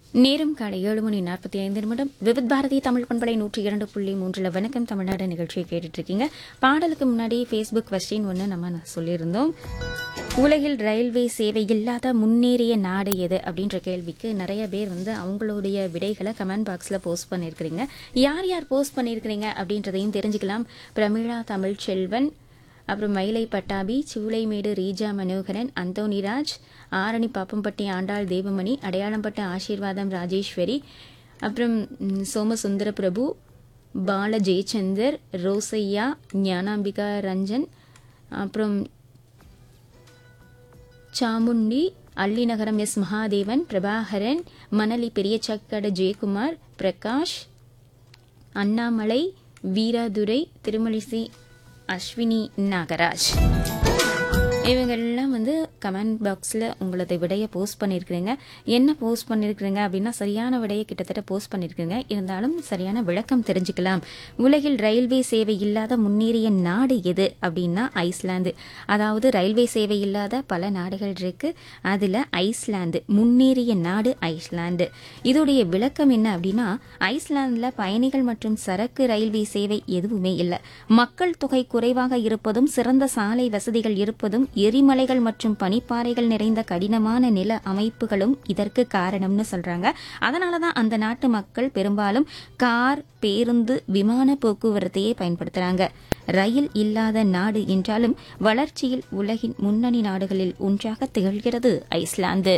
நேரம் காலை ஏழு மணி நாற்பத்தி ஐந்து நிமிடம் விவித் பாரதி தமிழ் பண்பலை நூற்றி இரண்டு புள்ளி மூன்றில் வணக்கம் தமிழ்நாடு நிகழ்ச்சியை கேட்டுட்டு இருக்கீங்க பாடலுக்கு முன்னாடி ஃபேஸ்புக் கொஸ்டின் ஒன்று நம்ம சொல்லியிருந்தோம் உலகில் ரயில்வே சேவை இல்லாத முன்னேறிய நாடு எது அப்படின்ற கேள்விக்கு நிறைய பேர் வந்து அவங்களுடைய விடைகளை கமெண்ட் பாக்ஸில் போஸ்ட் பண்ணியிருக்கிறீங்க யார் யார் போஸ்ட் பண்ணியிருக்கிறீங்க அப்படின்றதையும் தெரிஞ்சுக்கலாம் பிரமிளா தமிழ்ச்செல்வன் அப்புறம் மயிலை பட்டாபி சூளைமேடு ரீஜா மனோகரன் அந்தோனிராஜ் ஆரணி பாப்பம்பட்டி ஆண்டாள் தேவமணி அடையாளம்பட்ட ஆசீர்வாதம் ராஜேஸ்வரி அப்புறம் ம், சோமசுந்தர பிரபு பால ஜெயச்சந்தர் ரோசையா ஞானாம்பிகா ரஞ்சன் அப்புறம் சாமுண்டி அள்ளிநகரம் எஸ் மகாதேவன் பிரபாகரன் மணலி பெரியச்சக்கட ஜெயக்குமார் பிரகாஷ் அண்ணாமலை வீராதுரை திருமலிசை அஸ்வினி நாகராஜ் இவங்கெல்லாம் வந்து கமெண்ட் பாக்ஸில் உங்களது விடையை போஸ்ட் பண்ணியிருக்கிறீங்க என்ன போஸ்ட் பண்ணியிருக்கிறீங்க அப்படின்னா சரியான விடையை கிட்டத்தட்ட போஸ்ட் பண்ணியிருக்கிறீங்க இருந்தாலும் சரியான விளக்கம் தெரிஞ்சுக்கலாம் உலகில் ரயில்வே சேவை இல்லாத முன்னேறிய நாடு எது அப்படின்னா ஐஸ்லாந்து அதாவது ரயில்வே சேவை இல்லாத பல நாடுகள் இருக்கு அதில் ஐஸ்லாந்து முன்னேறிய நாடு ஐஸ்லாந்து இதோடைய விளக்கம் என்ன அப்படின்னா ஐஸ்லாந்தில் பயணிகள் மற்றும் சரக்கு ரயில்வே சேவை எதுவுமே இல்லை மக்கள் தொகை குறைவாக இருப்பதும் சிறந்த சாலை வசதிகள் இருப்பதும் எரிமலைகள் மற்றும் பனிப்பாறைகள் நிறைந்த கடினமான நில அமைப்புகளும் இதற்கு காரணம்னு சொல்றாங்க அதனால தான் அந்த நாட்டு மக்கள் பெரும்பாலும் கார் பேருந்து விமான போக்குவரத்தையே பயன்படுத்துறாங்க ரயில் இல்லாத நாடு என்றாலும் வளர்ச்சியில் உலகின் முன்னணி நாடுகளில் ஒன்றாக திகழ்கிறது ஐஸ்லாந்து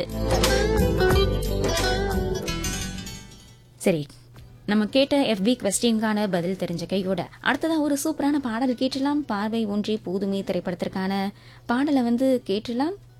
சரி நம்ம கேட்ட எஃபி கொஸ்டின்கான பதில் தெரிஞ்ச கையோட அடுத்ததா ஒரு சூப்பரான பாடல் கேட்டலாம் பார்வை ஒன்றே போதுமே திரைப்படத்திற்கான பாடலை வந்து கேட்டலாம்